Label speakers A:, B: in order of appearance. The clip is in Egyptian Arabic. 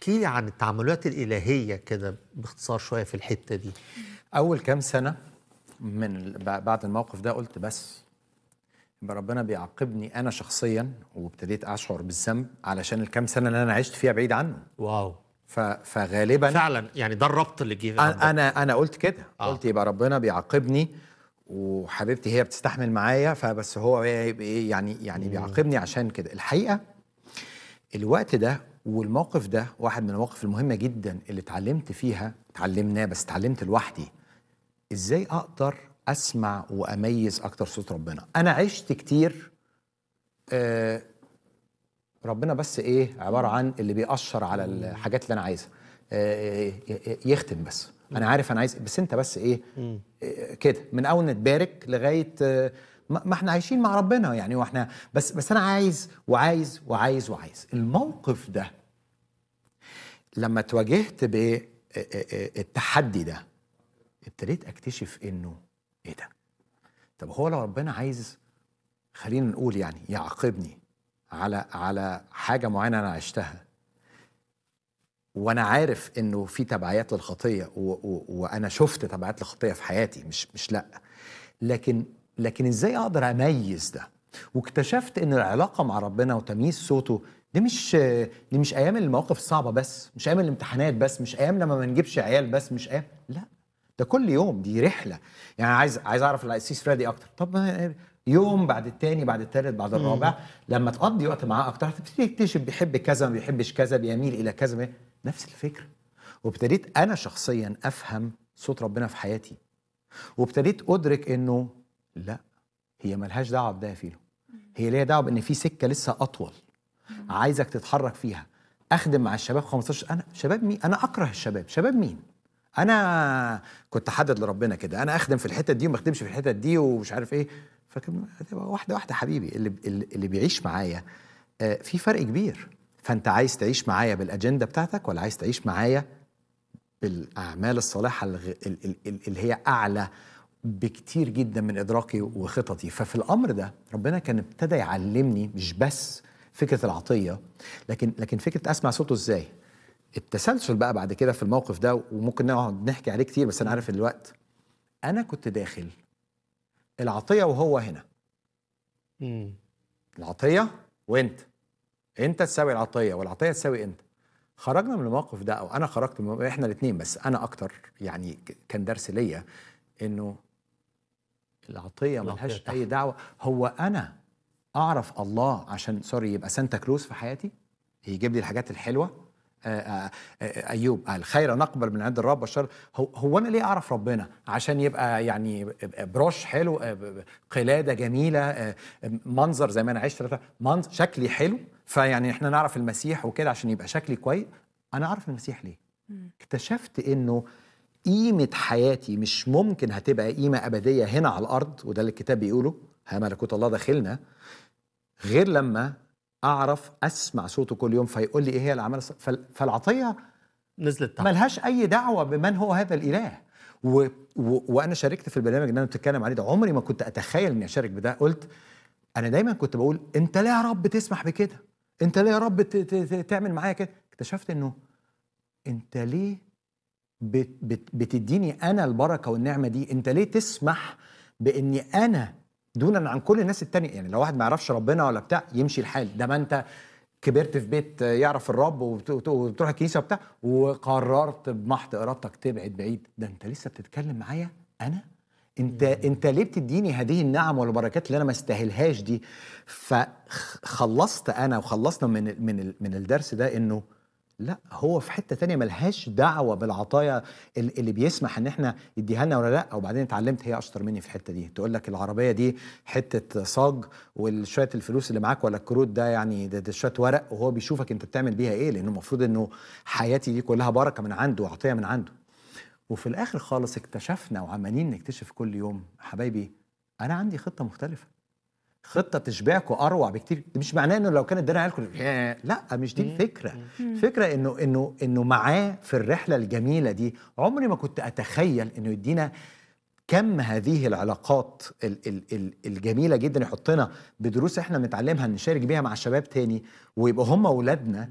A: احكي لي عن التعاملات الإلهية كده باختصار شوية في الحتة دي
B: اول كام سنه من ال- ب- بعد الموقف ده قلت بس يبقى ربنا بيعاقبني انا شخصيا وابتديت اشعر بالذنب علشان الكام سنه اللي انا عشت فيها بعيد عنه
A: واو
B: ف- فغالبا
A: فعلا يعني ده الربط اللي جه عندك.
B: انا انا انا قلت كده
A: آه.
B: قلت يبقى ربنا بيعاقبني وحبيبتي هي بتستحمل معايا فبس هو يبقى إيه يعني يعني بيعاقبني عشان كده الحقيقه الوقت ده والموقف ده واحد من المواقف المهمه جدا اللي اتعلمت فيها اتعلمناه بس اتعلمت لوحدي ازاي اقدر اسمع واميز اكتر صوت ربنا انا عشت كتير آه ربنا بس ايه عباره عن اللي بيأشر على الحاجات اللي انا عايزها آه، يختم بس انا عارف انا عايز بس انت بس ايه آه، كده من اول نتبارك لغايه آه، ما ما احنا عايشين مع ربنا يعني واحنا بس بس انا عايز وعايز وعايز وعايز الموقف ده لما تواجهت بالتحدي ده ابتديت اكتشف انه ايه ده طب هو لو ربنا عايز خلينا نقول يعني يعاقبني على على حاجه معينه انا عشتها وانا عارف انه في تبعيات للخطيه و و وانا شفت تبعيات للخطيه في حياتي مش مش لا لكن لكن ازاي اقدر اميز ده واكتشفت ان العلاقه مع ربنا وتمييز صوته دي مش دي مش ايام المواقف الصعبه بس مش ايام الامتحانات بس مش ايام لما ما نجيبش عيال بس مش ايام لا ده كل يوم دي رحله يعني عايز عايز اعرف القسيس فريدي اكتر طب ما يوم بعد التاني بعد التالت بعد الرابع لما تقضي وقت معاه اكتر هتبتدي تكتشف بيحب كذا ما بيحبش كذا بيميل الى كذا ما- نفس الفكره وابتديت انا شخصيا افهم صوت ربنا في حياتي وابتديت ادرك انه لا هي ملهاش دعوه بده يا فيلو هي ليها دعوه بان في سكه لسه اطول عايزك تتحرك فيها اخدم مع الشباب 15 انا شباب مين انا اكره الشباب شباب مين انا كنت حدد لربنا كده انا اخدم في الحته دي وما اخدمش في الحته دي ومش عارف ايه فكان هتبقى واحده واحده حبيبي اللي اللي اللي بيعيش معايا آه، في فرق كبير فانت عايز تعيش معايا بالاجنده بتاعتك ولا عايز تعيش معايا بالاعمال الصالحه الغ- ال- ال- ال- اللي هي اعلى بكتير جدا من ادراكي وخططي ففي الامر ده ربنا كان ابتدى يعلمني مش بس فكره العطيه لكن لكن فكره اسمع صوته ازاي التسلسل بقى بعد كده في الموقف ده وممكن نقعد نحكي عليه كتير بس انا عارف الوقت انا كنت داخل العطيه وهو هنا
A: مم.
B: العطيه وانت انت تساوي العطيه والعطيه تساوي انت خرجنا من الموقف ده او انا خرجت من الموقف- احنا الاثنين بس انا اكتر يعني ك- كان درس ليا انه العطيه
A: العطية
B: ملهاش
A: تحت.
B: اي دعوه هو انا اعرف الله عشان سوري يبقى سانتا كروز في حياتي يجيب لي الحاجات الحلوه آه، آه، آه، ايوب الخير نقبل من عند الرب والشر هو, هو انا ليه اعرف ربنا عشان يبقى يعني بروش حلو آه، ب- ب- قلاده جميله آه، منظر زي ما انا عشت منظر شكلي حلو فيعني احنا نعرف المسيح وكده عشان يبقى شكلي كويس انا اعرف المسيح ليه اكتشفت انه قيمة حياتي مش ممكن هتبقى قيمة أبدية هنا على الأرض وده اللي الكتاب بيقوله ها ملكوت الله داخلنا غير لما أعرف أسمع صوته كل يوم فيقول لي إيه هي الأعمال الص- فال- فالعطية
A: نزلت تحت
B: ملهاش أي دعوة بمن هو هذا الإله و... و... وأنا شاركت في البرنامج اللي أنا بتتكلم عليه ده عمري ما كنت أتخيل إني أشارك بده قلت أنا دايما كنت بقول أنت ليه يا رب تسمح بكده أنت ليه يا رب ت... ت... ت- تعمل معايا كده اكتشفت إنه أنت ليه بت بت بتديني انا البركه والنعمه دي انت ليه تسمح باني انا دونا عن كل الناس التانية يعني لو واحد ما يعرفش ربنا ولا بتاع يمشي الحال ده ما انت كبرت في بيت يعرف الرب وبت- وبت- وبتروح الكنيسه وبتاع وقررت بمحض ارادتك تبعد بعيد ده انت لسه بتتكلم معايا انا انت انت ليه بتديني هذه النعم والبركات اللي انا ما استاهلهاش دي فخلصت انا وخلصنا من ال- من ال- من الدرس ده انه لا هو في حته تانية ملهاش دعوه بالعطايا ال- اللي بيسمح ان احنا يديها لنا ولا لا وبعدين اتعلمت هي اشطر مني في الحته دي تقول لك العربيه دي حته صاج وشويه الفلوس اللي معاك ولا الكروت ده يعني ده, ده شويه ورق وهو بيشوفك انت بتعمل بيها ايه لانه المفروض انه حياتي دي كلها بركه من عنده وعطيه من عنده وفي الاخر خالص اكتشفنا وعمالين نكتشف كل يوم حبايبي انا عندي خطه مختلفه خطه تشبعكم اروع بكتير ده مش معناه انه لو كان ادانا عيالكم لا مش دي الفكره الفكره انه انه انه معاه في الرحله الجميله دي عمري ما كنت اتخيل انه يدينا كم هذه العلاقات ال- ال- ال- الجميله جدا يحطنا بدروس احنا بنتعلمها نشارك بيها مع شباب تاني ويبقوا هم اولادنا